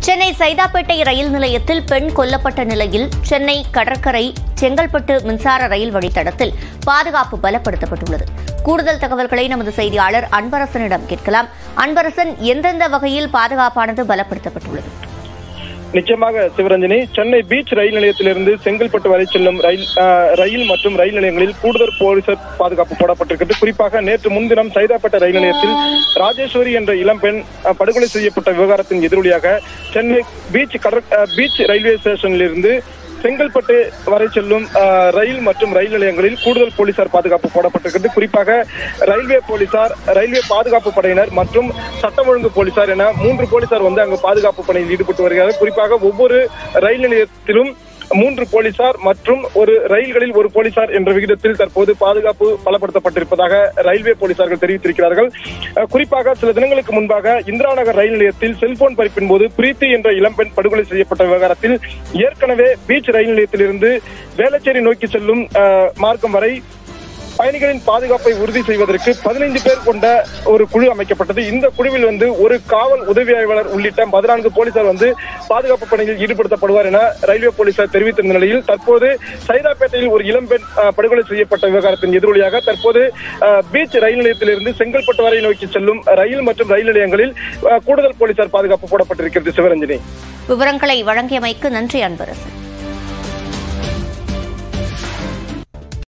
சென்னை சைதாப்பேட்டை ரயில் நிலையத்தில் பெண் கொல்லப்பட்ட நிலையில் சென்னை கடற்கரை செங்கல்பட்டு மின்சார ரயில் வழித்தடத்தில் பாதுகாப்பு பலப்படுத்தப்பட்டுள்ளது கூடுதல் தகவல்களை நமது செய்தியாளர் அன்பரசனிடம் கேட்கலாம் அன்பரசன் எந்தெந்த வகையில் பாதுகாப்பானது பலப்படுத்தப்பட்டுள்ளது நிச்சயமாக சிவரஞ்சனி சென்னை பீச் ரயில் நிலையத்திலிருந்து செங்கல்பட்டு வரை செல்லும் ரயில் ஆஹ், ரயில் மற்றும் ரயில் நிலையங்களில் கூடுதல் போலீசார் பாதுகாப்பு போடப்பட்டிருக்கிறது குறிப்பாக நேற்று முன்தினம் சைதாப்பேட்டை ரயில் நிலையத்தில் ராஜேஸ்வரி என்ற இளம்பெண் ஆஹ், படுகொலை செய்யப்பட்ட விவகாரத்தின் எதிரொலியாக சென்னை பீச் கடற் ஆஹ், பீச் ரயில்வே ஸ்டேஷனிலிருந்து செங்கல்பட்டு வரை செல்லும் ஆஹ், ரயில் மற்றும் ரயில் நிலையங்களில் கூடுதல் போலீசார் பாதுகாப்பு போடப்பட்டிருக்கிறது குறிப்பாக ரயில்வே போலீசார் ரயில்வே பாதுகாப்பு படையினர் மற்றும் சட்டம் ஒழுங்கு போலீசார் என மூன்று போலீசார் வந்து அங்கு பாதுகாப்பு பணியில் ஈடுபட்டு வருகிறார்கள் குறிப்பாக ஒவ்வொரு ரயில் நிலையத்திலும் மூன்று போலீசார் மற்றும் ஒரு ரயில்களில் ஒரு போலீசார் என்ற விகிதத்தில் தற்போது பாதுகாப்பு பலப்படுத்தப்பட்டிருப்பதாக ரயில்வே போலீசார்கள் தெரிவித்திருக்கிறார்கள் அஹ், குறிப்பாக சில தினங்களுக்கு முன்பாக இந்திரா நகர் ரயில் நிலையத்தில் செல்போன் பறிப்பின் போது பிரீத்தி என்ற இளம்பெண் படுகொலை செய்யப்பட்ட விவகாரத்தில் ஏற்கனவே பீச் ரயில் நிலையத்திலிருந்து வேளச்சேரி நோக்கி செல்லும் அஹ், மார்க்கம் வரை பயணிகளின் பாதுகாப்பை உறுதி செய்வதற்கு பதினைந்து பேர் கொண்ட ஒரு குழு அமைக்கப்பட்டது இந்த குழுவில் வந்து ஒரு காவல் உதவி ஆய்வாளர் உள்ளிட்ட பதினான்கு போலீசார் வந்து பாதுகாப்பு பணியில் ஈடுபடுத்தப்படுவார் என ரயில்வே போலீசார் தெரிவித்திருந்த நிலையில் தற்போது சைதாப்பேட்டையில் ஒரு இளம்பெண் அஹ், படுகொலை செய்யப்பட்ட விவகாரத்தின் எதிரொலியாக தற்போது அஹ், பீச் ரயில் நிலையத்திலிருந்து செங்கல்பட்டு வரை நோக்கி செல்லும் ரயில் மற்றும் ரயில் நிலையங்களில் அஹ், கூடுதல் போலீசார் பாதுகாப்பு போடப்பட்டிருக்கிறது சிவரஞ்சனி விவரங்களை வழங்கியமைக்கு நன்றி அன்பரசன்